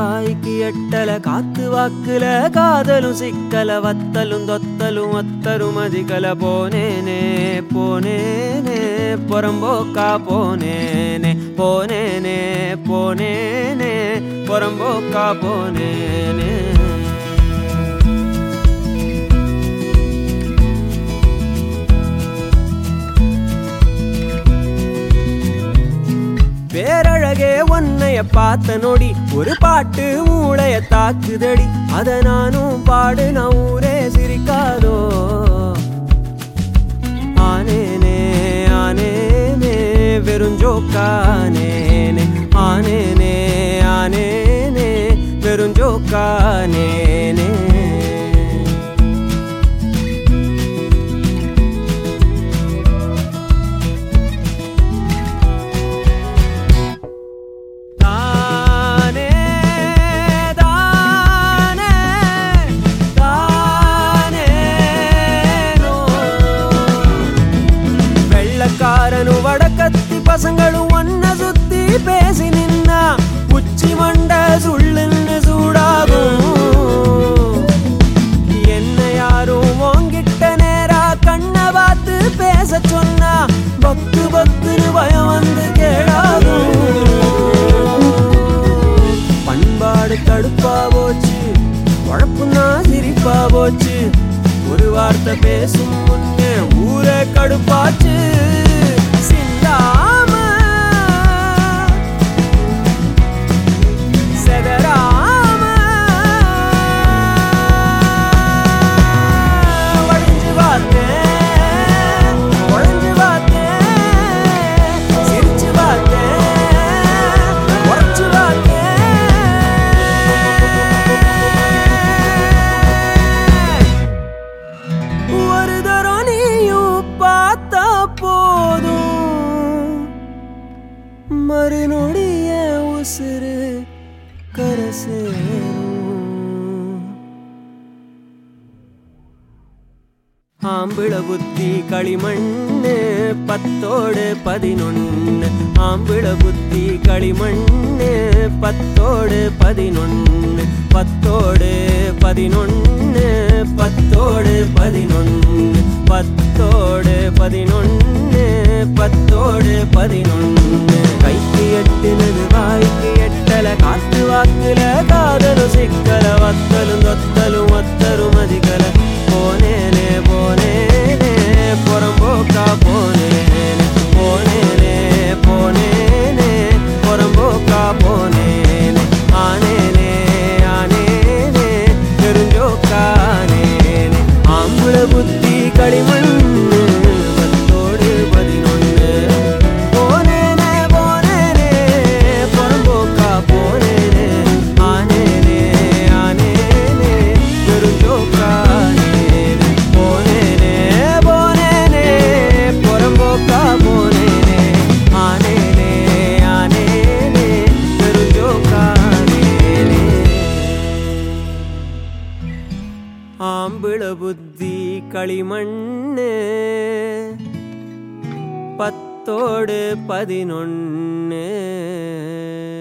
வாய்க்கு எட்டல காத்து வாக்குல காதலும் சிக்கல வத்தலும் தொத்தலும் அத்தரும் அதிகல போனேனே போனேனே புறம்போக்கா போனேனே போனேனே போனேனே புறம்போக்கா போனேனே பேரழகே உன்னைய பார்த்த நொடி ஒரு பாட்டு மூளைய தாக்குதடி அத நானும் பாடு நான் ஊரே சிரிக்காதோ ஆனேனே ஆனேனே வெறுஞ்சோக்கானேனே ஆனேனே ஆனேனே வெறுஞ்சோக்கானேனே தானே தானே தானேனோ வெள்ளக்காரனு வடக்கத்தி பசங்களும் ஒன்ன சுத்தி பேசி நின்னா உச்சி மண்ட சுள்ளுன்னு சூடாகும் என்ன யாரும் உன்கிட்ட நேரா கண்ணை பார்த்து பேச சொன்னா பக்கு பக்குன்னு பயம் வந்து கேடாகும் பண்பாடு கடுப்பா போச்சு குழப்புனா சிரிப்பா போச்சு ஒரு வார்த்தை பேசும் முன்னே ஊரே கடுப்பாச்சு சிந்தாம செதறாம வடிஞ்சு பார்த்தேன் உழைஞ்சு பார்த்தேன் சிரிச்சு பார்த்தேன் உரைச்சு பார்த்தேன் ஒரு தரம் நீயும் பார்த்தா போதும் மறுநொடிய உசுறு கரசேரும் ஆம்பிள புத்தி களிமண்ணு பத்தோடு பதினொன்னு ஆம்பிள புத்தி களிமண்ணு பத்தோடு பதினொன்னு பத்தோடு பதினொன்னு பத்தோடு பதினொன்னு பத்தோடு பதினொன்னு பத்தோடு பதினொன்னு கைக்கு எட்டுனது வாய்க்கு எட்டல காத்து வாக்குல காதலும் சிக்கல வத்தலும் தொத்தலும் அத்தரும் அதிகல போனேனே போனேனே புறம்போக்கா போனேனே போனேனே போனேனே புறம்போக்கா போனேனே ஆனேனே ஆனேனே தெரிஞ்சோக்கானேனே ஆம்புல புத்தி களிமண்ணு பத்தோடு பதினொன்னு போனேனே போனேனே புறம்போக்கா போனேனே ஆனேனே ஆனேனே தெரிஞ்சோக்கானேனே போனேனே போனேனே புறம்போக்கா போனேனே ஆனேனே ஆனேனே தெரிஞ்சோக்கானேனே ஆம்பிள புத்தி களிமண்ணு பத்தோடு பதினொன்னு